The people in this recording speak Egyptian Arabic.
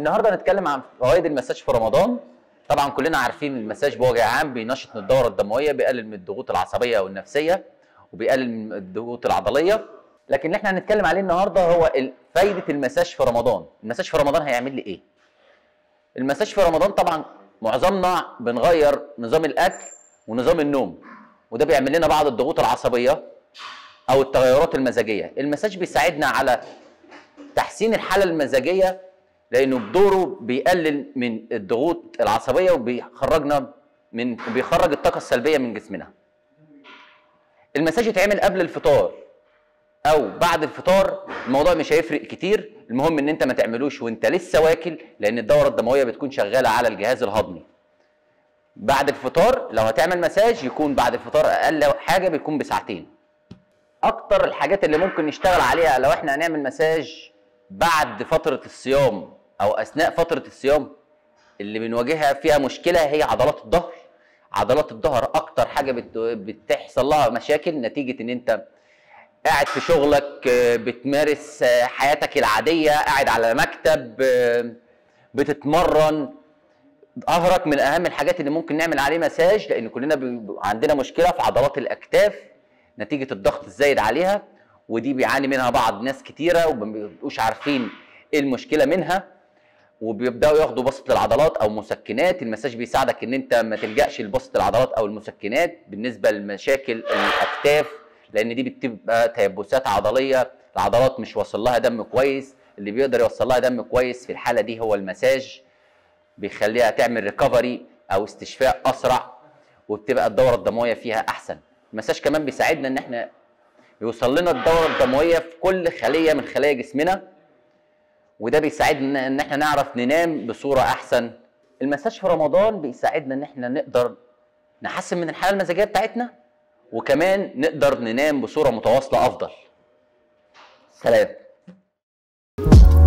النهارده هنتكلم عن فوائد المساج في رمضان طبعا كلنا عارفين المساج بوجه عام بينشط من الدوره الدمويه بيقلل من الضغوط العصبيه والنفسيه وبيقلل من الضغوط العضليه لكن اللي احنا هنتكلم عليه النهارده هو ال- فايده المساج في رمضان المساج في رمضان هيعمل لي ايه المساج في رمضان طبعا معظمنا بنغير نظام الاكل ونظام النوم وده بيعمل لنا بعض الضغوط العصبيه او التغيرات المزاجيه المساج بيساعدنا على تحسين الحاله المزاجيه لانه بدوره بيقلل من الضغوط العصبيه وبيخرجنا من بيخرج الطاقه السلبيه من جسمنا المساج يتعمل قبل الفطار او بعد الفطار الموضوع مش هيفرق كتير المهم ان انت ما تعملوش وانت لسه واكل لان الدوره الدمويه بتكون شغاله على الجهاز الهضمي بعد الفطار لو هتعمل مساج يكون بعد الفطار اقل حاجه بيكون بساعتين اكتر الحاجات اللي ممكن نشتغل عليها لو احنا هنعمل مساج بعد فتره الصيام او اثناء فتره الصيام اللي بنواجهها فيها مشكله هي عضلات الظهر عضلات الظهر اكتر حاجه بت- بتحصل لها مشاكل نتيجه ان انت قاعد في شغلك آه، بتمارس آه، حياتك العاديه قاعد على مكتب آه، بتتمرن ظهرك من اهم الحاجات اللي ممكن نعمل عليه مساج لان كلنا بيبقى عندنا مشكله في عضلات الاكتاف نتيجه الضغط الزايد عليها ودي بيعاني منها بعض ناس كتيره وما بيبقوش عارفين ايه المشكله منها وبيبداوا ياخدوا بسط للعضلات او مسكنات المساج بيساعدك ان انت ما تلجاش لبسط العضلات او المسكنات بالنسبه لمشاكل الاكتاف لان دي بتبقى تيبسات عضليه العضلات مش واصل لها دم كويس اللي بيقدر يوصل لها دم كويس في الحاله دي هو المساج بيخليها تعمل ريكفري او استشفاء اسرع وبتبقى الدوره الدمويه فيها احسن المساج كمان بيساعدنا ان احنا يوصل لنا الدوره الدمويه في كل خليه من خلايا جسمنا وده بيساعدنا ان احنا نعرف ننام بصوره احسن المساج في رمضان بيساعدنا ان احنا نقدر نحسن من الحاله المزاجيه بتاعتنا وكمان نقدر ننام بصوره متواصله افضل سلام